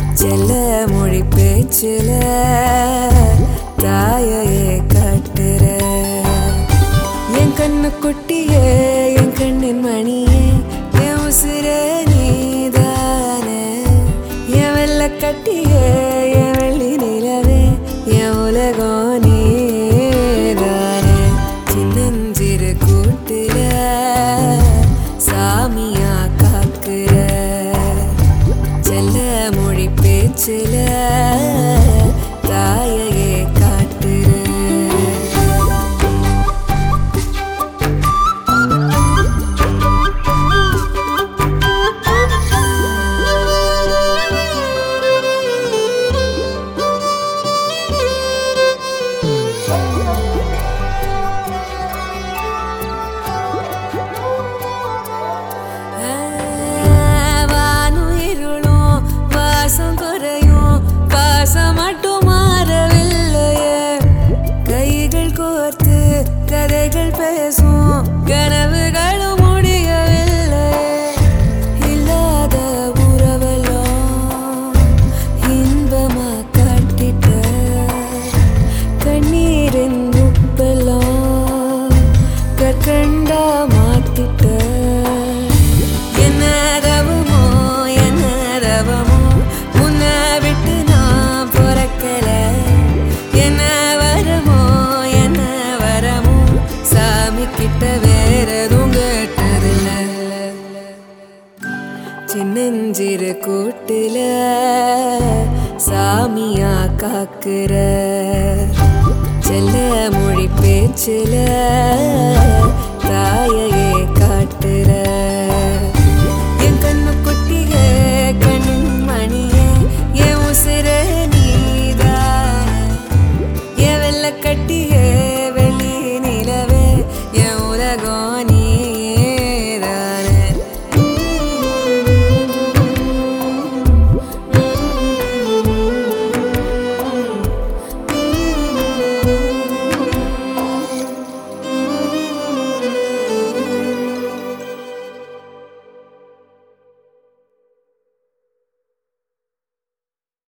செல்ல மொழி பேச்சில தாயையே காட்டுற என் கண்ணு குட்டியே என் கண்ணின் மணியே என் உசிரே நீதானே என் வெள்ள கட்டியே என் வெள்ளி நிலவே என் உலகம் நீதானே சின்னஞ்சிறு கூட்டுல சாமியா காக்குற செல்ல மொழி பேச்சில தாயையே காட்டுற வானும் இருளும் வாசம் குறையும் பாசம் மட்டும் மாறவில்லையே கைகள் கோர்த்து கதைகள் பேசும் கனவுகளும் முடியவில்லை இல்லாத உறவெல்லாம் இன்பமா காட்டிட்ட கண்ணீரின் உப்பெல்லாம் கற்கண்டா மாத்திட்ட என்ன தவமோ என்ன தவமோ உன்னை விட்டு நான் பிறக்கல என்ன வரமோ என்ன வரமோ சாமி கிட்ட வேற எதுவும் கேட்டதில்ல சின்னஞ்சிறு கூட்டுல சாமியா காக்குற செல்ல மொழி பேச்சில